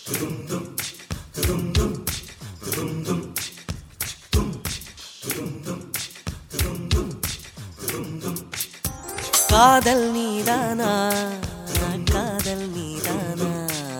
காதல் நீதானா காதல் நீதானா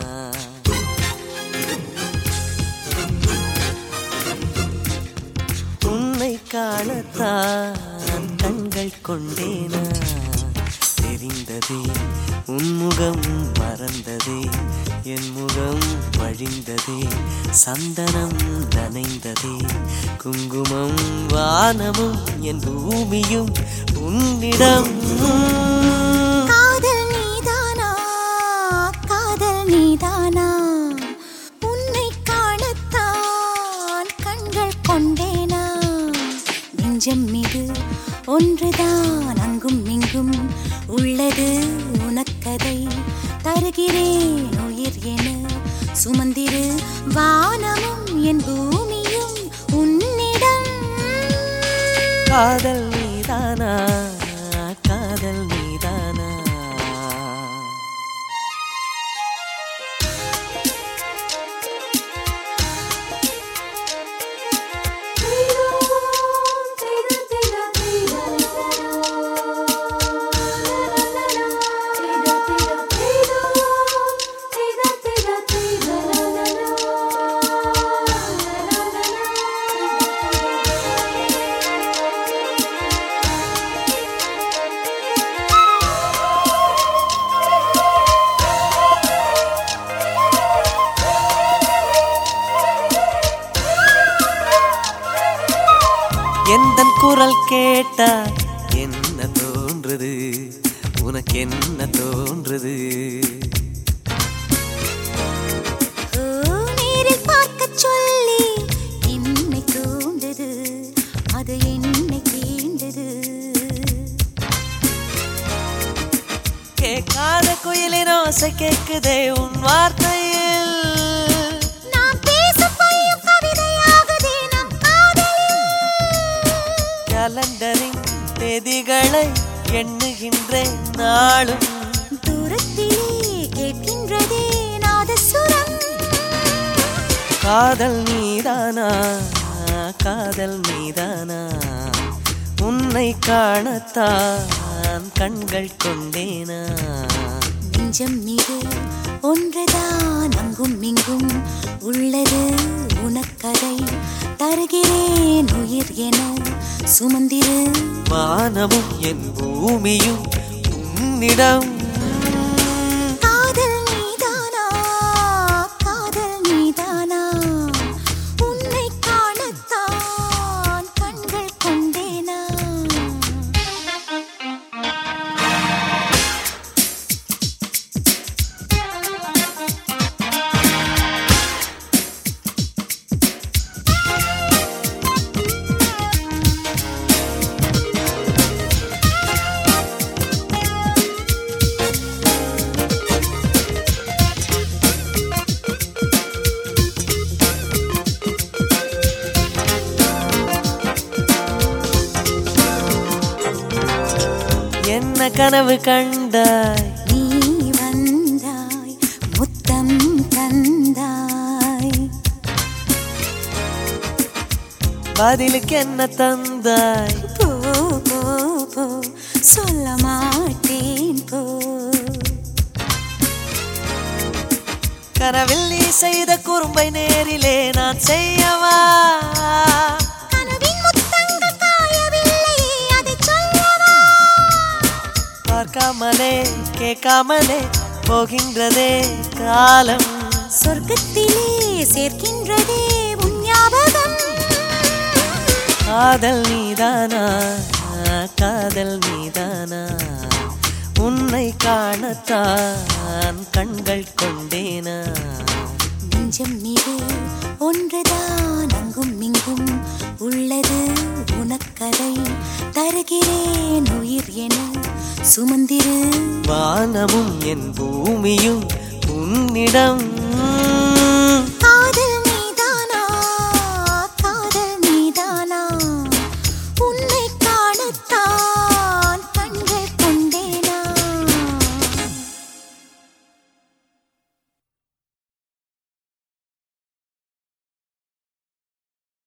உன்னை காணத்தான் கண்கள் கொண்டேனா தெரிந்ததே உன்முகம் மறந்ததே என் முகம் வழிந்ததே சந்தனம் நனைந்ததே குங்குமம் வானமும் என் பூமியும் உன்னிடம் காதல் நீதானா காதல் நீதானா உன்னை காணத்தான் கண்கள் கொண்டேனா நெஞ்சம் மீது ஒன்றுதான் அங்கும் இங்கும் உள்ளது உனக்கதை தருகிறேன் உயிர் என சுமந்திரு வானமும் என் பூமியும் உன்னிடம் காதல் நீதானா காதல் நீதானா எந்த குரல் கேட்டா என்ன தோன்றுது உனக்கு என்ன தோன்றுது ஓ, நேரில் பார்க்கச் சொல்லி என்னை தூண்டுது அது என்னை தீண்டது கேட்காத குயிலின் ஓசை கேக்குதே உன் வார்த்தையில் நாம் பேசும் பொய்யும் கவிதையாகுதே நம் காதலில் கலண்டரின் தேதிகளை எண்ணுகின்றேன் நாளும் தூரத்திலே கேட்கின்றதே நாதசுரம் காதல் நீதானா காதல் நீதானா உன்னை காணத்தான் கண்கள் கொண்டேனா நெஞ்சம் மீது ஒன்றுதான் அங்கும் இங்கும் உள்ளது உனக்கதை தருகிறேன் உயிர் என சுமந்திரு வானமும் என் பூமியும் உன்னிடம் காதல் நீதானா காதல் நீதானா உன்னை காணத்தான் கண்கள் கொண்டேனா என்ன கனவு கண்டாய் நீ வந்தாய் முத்தம் தந்தாய் பதிலுக்கு என்ன தந்தாய் போ போ போ சொல்ல மாட்டேன் போ கனவில் நீ செய்த குறும்பை நேரிலே நான் செய்யவா கனவின் முத்தங்கள் காயவில்லையே அதைச் சொல்லவா பார்க்காமலே கேட்காமலே போகின்றதே காலம் சொர்க்கத்திலே சேர்க்கின்றதே உன் ஞாபகம் காதல் நீதானா காதல் நீதானா உன்னை காணத்தான் கண்கள் கொண்டேனா நெஞ்சம் மீது ஒன்றுதான் அங்கும் இங்கும் உள்ளது உனக்கதை தருகிறேன் உயிர் என சுமந்திரு வானமும் என் பூமியும் உன்னிடம்